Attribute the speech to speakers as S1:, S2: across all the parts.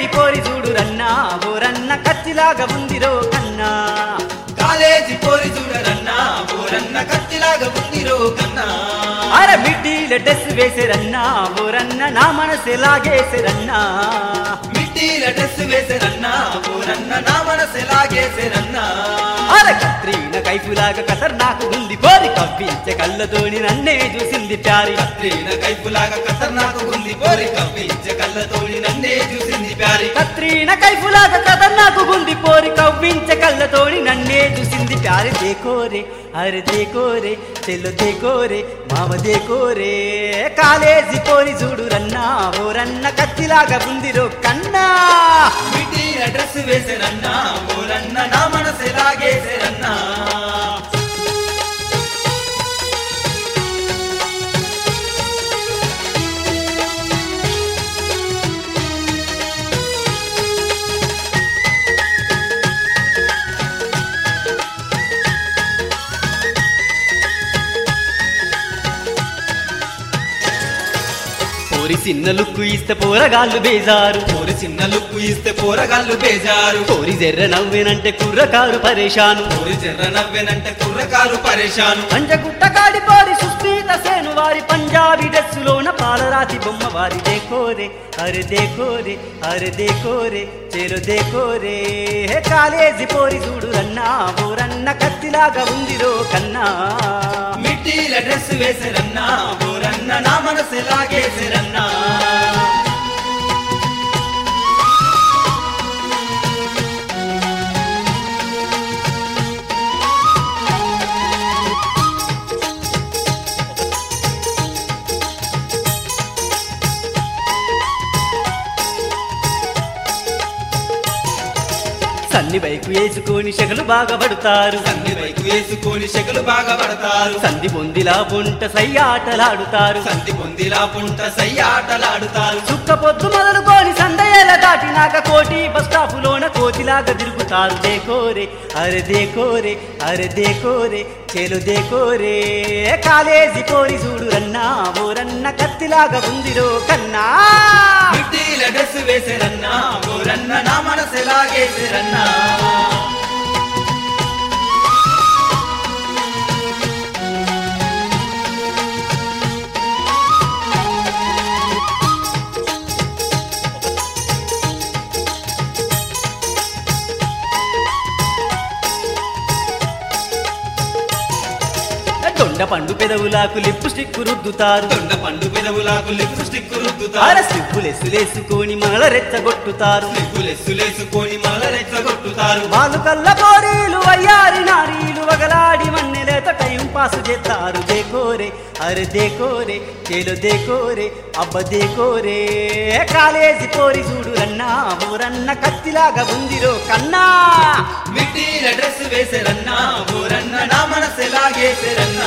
S1: college పోరి చూడు రన్నా ఓరన్న కత్తిలాగా ఉందిరో కన్నా
S2: కాలేజీ పోరి చూడరన్నా ఓరన్న కత్తిలాగా ఉందిరో కన్నా
S1: అరే మిడ్డీల డ్రెస్ వేసేరన్నా ఓరన్న నా మనసు లాగేసేరన్నా
S2: మిట్టీల డ్రెస్ వేసేరన్నా ఓరన్న నా మనసు ఎలాగేసేరన్నా
S1: అరే కత్రీన కైపులాగా కసర్ నాకు ఉంది పోరి కవ్వించే కళ్ళతోని నన్నే చూసింది ప్యారి
S2: కత్రీన కైపులాగా ఖతర్నాకు ఉంది పోరి కవ్వించే కళ్ళతోని నన్నే చూసింది ప్యారి
S1: కత్రీన కైపులాగా కథర్ నాకు గుంది పోరి కవ్వించే కళ్ళతోని నన్నే చూసింది ప్యారి దేకోరే అరే దేకోరే చెల్లు దేకోరే మామ దేకోరే కాలేజీ పోరి చూడు రన్నా ఓరన్న కత్తిలాగా ఉందిరో కన్నా
S2: మిట్టీల డ్రెస్ వేసేరన్నా ఓరన్న నా మనసు ఎలాగేసేరన్నా
S1: పోరి చిన్న లుక్కు ఇస్తే పోరగాళ్ళు బేజారు
S2: పోరి చిన్న లుక్కు ఇస్తే పోరగాళ్ళు బేజారు
S1: పోరి జర్ర నవ్వేనంటే కుర్రకారు పరేషాను
S2: పోరి జర్ర నవ్వెనంటే కుర్రకారు పరేషాను
S1: పంజగుట్ట కాడి పోరి సుస్మిత సేను వారి పంజాబీ డ్రెస్సులోన పాలరాతి బొమ్మ వారి దేకోరే అరే దేకోరే అరే దేకోరే చేరు దేకోరే హే కాలేజీ పోరి చూడు రన్నా ఓరన్న కత్తిలాగా ఉందిరో కన్నా
S2: మిట్టీల డ్రెస్ వేసేరన్నా ఓరన్న నా మనసు ఎలాగేసేరన్నా
S1: సన్ని బైకు వేసుకొని శగలు బాగా పడతారు
S2: సంధి వైపు వేసుకొని శకలు బాగా పడతారు
S1: సంధి బొందిలా బొంట సయ్యాటలాడుతారు
S2: సంధి పొందిలా పుంట సయ్యాటలాడుతారు
S1: చుక్క పొద్దు మొదలుకొని సందయ్యేల దాటినాక కోటి బస్ స్టాపులోన కోతిలాగా తిరుగుతారు దేకోరే అరే దేకోరే అరే దేకోరే చేలు దేకోరే కాలేజీ పోరి చూడు రన్నా ఓరన్న కత్తిలాగా ఉందిరో కన్నా
S2: మిట్టీల డ్రెస్ వేసేరన్నా ఓరన్న నా మనసు ఎలాగేసేరన్నా
S1: దొండ పండు పెదవులాకు లిప్పు స్టిక్ రుద్దుతారు
S2: దొండ పండు పెదవులాకు లిప్ స్టిక్
S1: అర
S2: రుద్దుతారు
S1: స్లిప్పులెస్సులేసుకొని మళ్ళ రెచ్చగొట్టుతారు
S2: లిప్పులెస్సులేసుకొని మళ్ళ రెచ్చగొట్టుతారు
S1: వాళ్ళు కళ్ళ పోరీలు అయ్యారి నారీలు వగలాడి మన్నెలేత టైం పాస్ చేస్తారు దేకోరే అరే దేకోరే చేలు దేకోరే అబ్బ దేకోరే కాలేజీ పోరి చూడు రన్నా ఊరన్న కత్తిలాగా ఉందిరో కన్నా
S2: మిట్టీల డ్రెస్ వేసేరన్నా ఓరన్న నా మనసు ఎలాగేసేరన్నా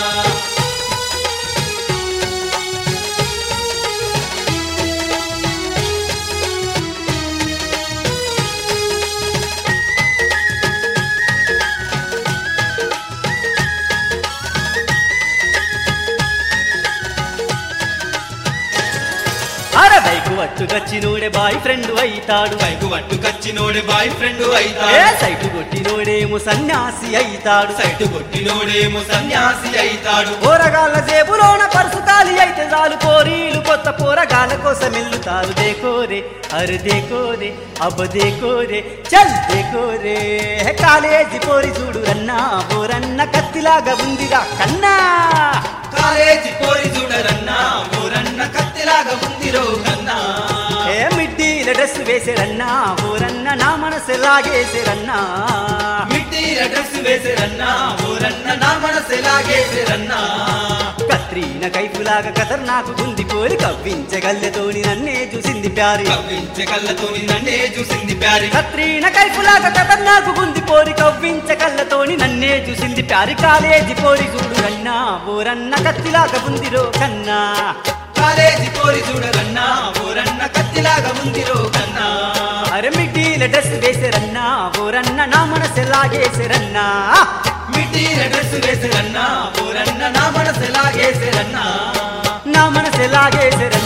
S1: అర బైకు వచ్చుకొచ్చినోడే బాయ్ ఫ్రెండ్ అయితాడు
S2: బైకు వట్టు కచ్చినోడే బాయ్ ఫ్రెండ్
S1: ఏ
S2: అయితాడు
S1: సైటు కొట్టినోడేమో సన్యాసి అయితాడు
S2: సైటు కొట్టినోడేమో సన్యాసి అయితాడు
S1: పోరగాళ్ళ జేబులోన పర్సు ఖాళీ అయితే చాలు పోరీలు కొత్త పోరగాళ్ళ కోసం ఎల్లుతారు దేకోరే అరే దేకోరే అబ్బ దేకోరే చల్ దేకోరే కాలేజీ పోరి చూడు రన్నా పోరన్న కత్తిలాగా ఉందిగా కన్నా
S2: కాలేజీ పోరి చూడరన్నా ఊరన్న కత్తిలాగా ఉందిరో కన్నా
S1: ఏ మిడ్డీల డ్రెస్ వేసేరన్నా ఊరన్న నా మనసు లాగేసేరన్నా
S2: మిట్టీల డ్రెస్ వేసేరన్నా ఊరన్న నా మనసు ఎలాగేసేరన్నా
S1: కత్రీన కైపులాగా కథర్ నాకు గుంది కోరి కవ్వించగల్లెతోని నన్నే చూసింది ప్యారి
S2: కవ్వించే కళ్ళతోని నన్నే చూసింది ప్యారి
S1: కత్రీన కైపులాగా కథర్ నాకు గుంది పోరి కవ్వించ కళ్ళతోని నన్నే చూసింది ప్యారి కాలేజీ పోరి చూడు రన్నా ఓరన్న కత్తిలాగా ఉందిరో కన్నా
S2: కాలేజీ పోరి చూడరన్నా ఊరన్న కత్తిలాగా ఉందిరో కన్నా
S1: అరే మిడ్డీల డ్రెస్ వేసేరన్నా ఓరన్న నా మనసు లాగేసేరన్నా
S2: మిట్టీల డ్రెస్ వేసేరన్నా ఊరన్న నా మనసు ఎలాగేసేరన్నా
S1: నా మనసు లాగేసేరన్నా